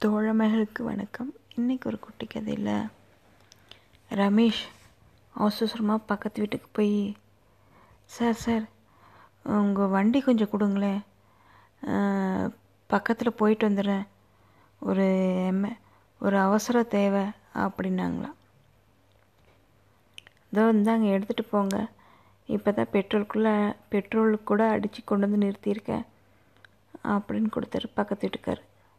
தோழமைகளுக்கு வணக்கம் இன்றைக்கி ஒரு குட்டி கதையில் ரமேஷ் அவசரமாக பக்கத்து வீட்டுக்கு போய் சார் சார் உங்கள் வண்டி கொஞ்சம் கொடுங்களேன் பக்கத்தில் போயிட்டு வந்துடுறேன் ஒரு எம்ம ஒரு அவசர தேவை அப்படின்னாங்களாம் இதோ இந்தாங்க எடுத்துகிட்டு போங்க இப்போ தான் பெட்ரோலுக்குள்ளே பெட்ரோலுக்கு கூட அடித்து கொண்டு வந்து நிறுத்தியிருக்கேன் அப்படின்னு கொடுத்தாரு பக்கத்து வீட்டுக்கார்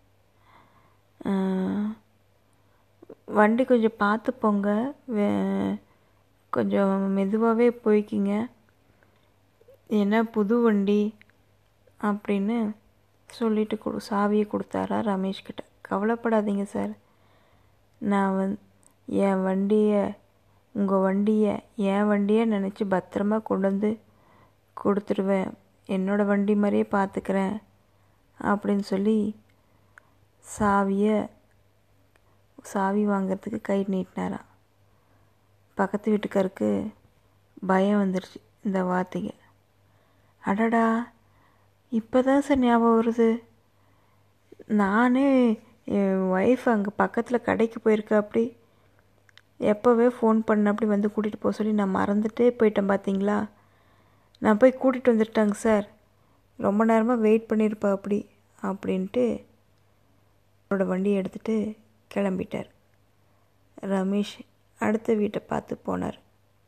வண்டி கொஞ்சம் பார்த்து போங்க வே- கொஞ்சம் மெதுவாகவே போய்க்கிங்க ஏன்னா புது வண்டி அப்படின்னு சொல்லிட்டு கொடு சாவியை கொடுத்தாரா ரமேஷ் கிட்ட கவலைப்படாதீங்க சார் நான் வந் என் வண்டியை உங்கள் வண்டியை என் வண்டியை நினச்சி பத்திரமா கொண்டு வந்து கொடுத்துருவேன் என்னோடய வண்டி மாதிரியே பார்த்துக்கிறேன் அப்படின்னு சொல்லி சாவியை சாவி வாங்கிறதுக்கு கை நீட்டினாராம் பக்கத்து வீட்டுக்காருக்கு பயம் வந்துருச்சு இந்த வார்த்தைங்க அடடா இப்போ தான் சார் ஞாபகம் வருது நானே என் ஒய்ஃப் அங்கே பக்கத்தில் கடைக்கு போயிருக்கா அப்படி எப்போவே ஃபோன் பண்ண அப்படி வந்து கூட்டிகிட்டு போக சொல்லி நான் மறந்துட்டே போயிட்டேன் பார்த்தீங்களா நான் போய் கூட்டிகிட்டு வந்துட்டாங்க சார் ரொம்ப நேரமாக வெயிட் பண்ணியிருப்பா அப்படி அப்படின்ட்டு அவரோட வண்டியை எடுத்துகிட்டு கிளம்பிட்டார் ரமேஷ் அடுத்த வீட்டை பார்த்து போனார்